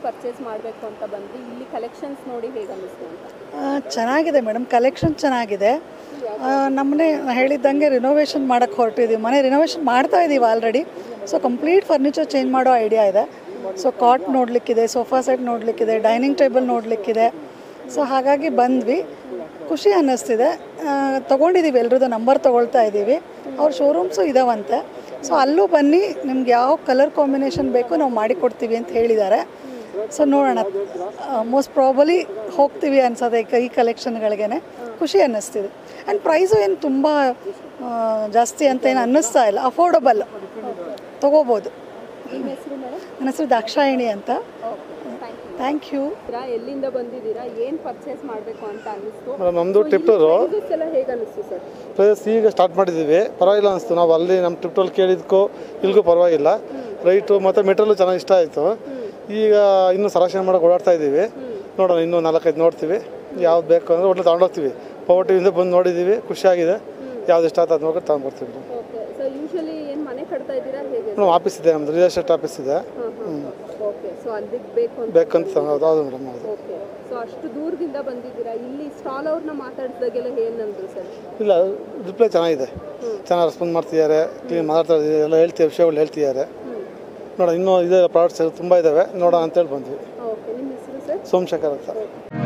purchase ಮಾಡಬೇಕು ಅಂತ ಬಂದ್ವಿ ಇಲ್ಲಿ ಕಲೆಕ್ಷನ್ಸ್ ನೋಡಿ ಹೇಗೆ ಅನ್ನಿಸ್ತು ಅಂತ ಆ, ಚೆನ್ನಾಗಿದೆ ಮೇಡಮ್ ಕಲೆಕ್ಷನ್ ಚೆನ್ನಾಗಿದೆ ಆ, ನಮ್ಮನೆ ಹೇಳಿದ್ದಂಗೆ ರಿನೋವೇಷನ್ ಮಾಡೋಕ್ಕೆ ಹೊರಟಿದ್ದೀವಿ ಮನೆ ರಿನೋವೇಷನ್ ಮಾಡ್ತಾ ಇದ್ದೀವಿ already so complete furniture change ಮಾಡೋ ಐಡಿಯಾ ಇದೆ ಸೊ ಕಾಟ್ ನೋಡಲಿಕ್ಕಿದೆ ಸೋಫಾ ಸೆಟ್ ನೋಡಲಿಕ್ಕಿದೆ ಡೈನಿಂಗ್ ಟೇಬಲ್ ನೋಡಲಿಕ್ಕಿದೆ ಸೊ ಹಾಗಾಗಿ ಬಂದ್ವಿ ಖುಷಿ ಅನ್ನಿಸ್ತಿದೆ ಆ, ತೊಗೊಂಡಿದ್ದೀವಿ ಎಲ್ರದ್ದು ನಂಬರ್ ತೊಗೊಳ್ತಾ ಇದ್ದೀವಿ ಅವ್ರ ಶೋರೂಮ್ಸು ಇದಾವಂತೆ ಸೊ ಅಲ್ಲೂ ಬನ್ನಿ ನಿಮ್ಗೆ ಯಾವ ಕಲರ್ ಕಾಂಬಿನೇಷನ್ ಬೇಕು ನಾವು ಮಾಡಿಕೊಡ್ತೀವಿ ಅಂತ ಹೇಳಿದ್ದಾರೆ ಸೊ ನೋಡೋಣ ಮೋಸ್ಟ್ ಪ್ರಾಬಲಿ ಹೋಗ್ತೀವಿ ಅನ್ಸೋದೆ ಈ ಕ- ಈ ಕಲೆಕ್ಷನ್ಗಳಿಗೇನೆ ಖುಷಿ ಅನ್ನಿಸ್ತಿದೆ ಆ್ಯಂಡ್ ಪ್ರೈಸು ಏನು ತುಂಬ ಜಾಸ್ತಿ ಅಂತ ಏನು ಅನ್ನಿಸ್ತಾ ಇಲ್ಲ ಅಫೋರ್ಡಬಲ್ ತೊಗೋಬೋದು ನಿಮ್ಮ ಹೆಸರು ಮೇಡಮ್ ನನ್ನ ಹೆಸರು ದಾಕ್ಷಾಯಿಣಿ ಅಂತ ಥ್ಯಾಂಕ್ ಯು ಥ್ಯಾಂಕ್ ಯು ಎಲ್ಲಿಂದ ಬಂದಿದ್ದೀರಾ ಏನು ಪರ್ಚೇಸ್ ಮಾಡಬೇಕು ಅಂತ ಅನ್ನಿಸ್ತು ಮೇಡಮ್ ನಮ್ಮದು ಟಿಪ್ಟೂರು ಪ್ರೈಸಸ್ ಎಲ್ಲ ಹೇಗೆ ಅನ್ನಿಸ್ತು ಸರ್ ಪ್ಲೇಸ್ ಈಗ ಸ್ಟಾರ್ಟ್ ಮಾಡಿದ್ದೀವಿ ಪರವಾಗಿಲ್ಲ ಅನಿಸ್ತು ನಾವು ಅಲ್ಲಿ ನಮ್ಮ ಟ್ರಿಪ್ಟಲ್ಲಿ ಕೇಳಿದ್ಕೋ ಇಲ್ಗೂ ಪರವಾಗಿಲ್ಲ ರೈಟು ಮತ್ತು ಮೆಟೀರಿಯಲ್ ಚೆನ್ನಾಗಿ ಇಷ್ಟ ಆಯಿತು ಈಗ ಇನ್ನೂ ಸೆಲೆಕ್ಷನ್ ಮಾಡೋಕೆ ಓಡಾಡ್ತಾ ಇದ್ದೀವಿ ನೋಡೋಣ ಇನ್ನೂ ನಾಲ್ಕೈದು ನೋಡ್ತೀವಿ ಯಾವ್ದು ಬೇಕು ಅಂದರೆ ಒಟ್ಟು ತೊಗೊಂಡೋಗ್ತೀವಿ ಪವರ್ ಟಿವಿಯಿಂದ ಬಂದು ನೋಡಿದ್ದೀವಿ ಖುಷಿಯಾಗಿದೆ ಯಾವ್ದು ಇಷ್ಟ ಆಯ್ತು ಅದು ನೋಡ್ಕೊಂಡು ತೊಗೊಂಡ್ಬರ್ತೀವಿ ಮೇಡಮ್ ಓಕೆ ಸೊ ಯೂಶಲಿ ಏನು ಮನೆ ಕಟ್ತಾ ಇದ್ದೀರಾ ಹೇಗೆ ಮೇಡಮ್ ಆಫೀಸ್ ಇದೆ ನಮ್ಮದು ರಿಯಲ್ ಎಸ್ಟೇಟ್ ಆಫೀಸ್ ಇದೆ ಓಕೆ ಸೊ ಅಲ್ಲಿಗೆ ಬೇಕು ಅಂತ ಬೇಕಂತ ಹೌದು ಹೌದು ಮೇಡಮ್ ಹೌದು ಓಕೆ ಸೊ ಅಷ್ಟು ದೂರದಿಂದ ಬಂದಿದ್ದೀರಾ ಇಲ್ಲಿ ಸ್ಟಾಲ್ ಅವ್ರನ್ನ ಮಾತಾಡಿದಾಗೆಲ್ಲ ಏನಂದ್ರು ಸರ್ ಇಲ್ಲ ರಿಪ್ಲೈ ಚೆನ್ನಾಗಿದೆ ಚೆನ್ನಾಗಿ ರೆಸ್ಪಾನ್ಸ್ ಮಾಡ್ತಿದ್ದಾರೆ ಕ್ಲೀನ್ ಮಾತಾಡ್ತಾ ಇದ್ದೀವಿ ಎಲ್ಲ ಹೇಳ್ತೀವಿ ವಿಷಯಗಳು ಹೇಳ್ತಿದ್ದಾರೆ ನೋಡೋಣ ಇನ್ನೂ ಇದೆ ಪ್ರಾಡಕ್ಟ್ಸ್ ತುಂಬ ಇದ್ದಾವೆ ನೋಡೋಣ ಅಂತೇಳಿ ಬಂದ್ವಿ ಓಕೆ ನಿಮ್ಮ ಹೆಸರು ಸರ್ ಸೋಮಶೇಖರ್ ಅಂತ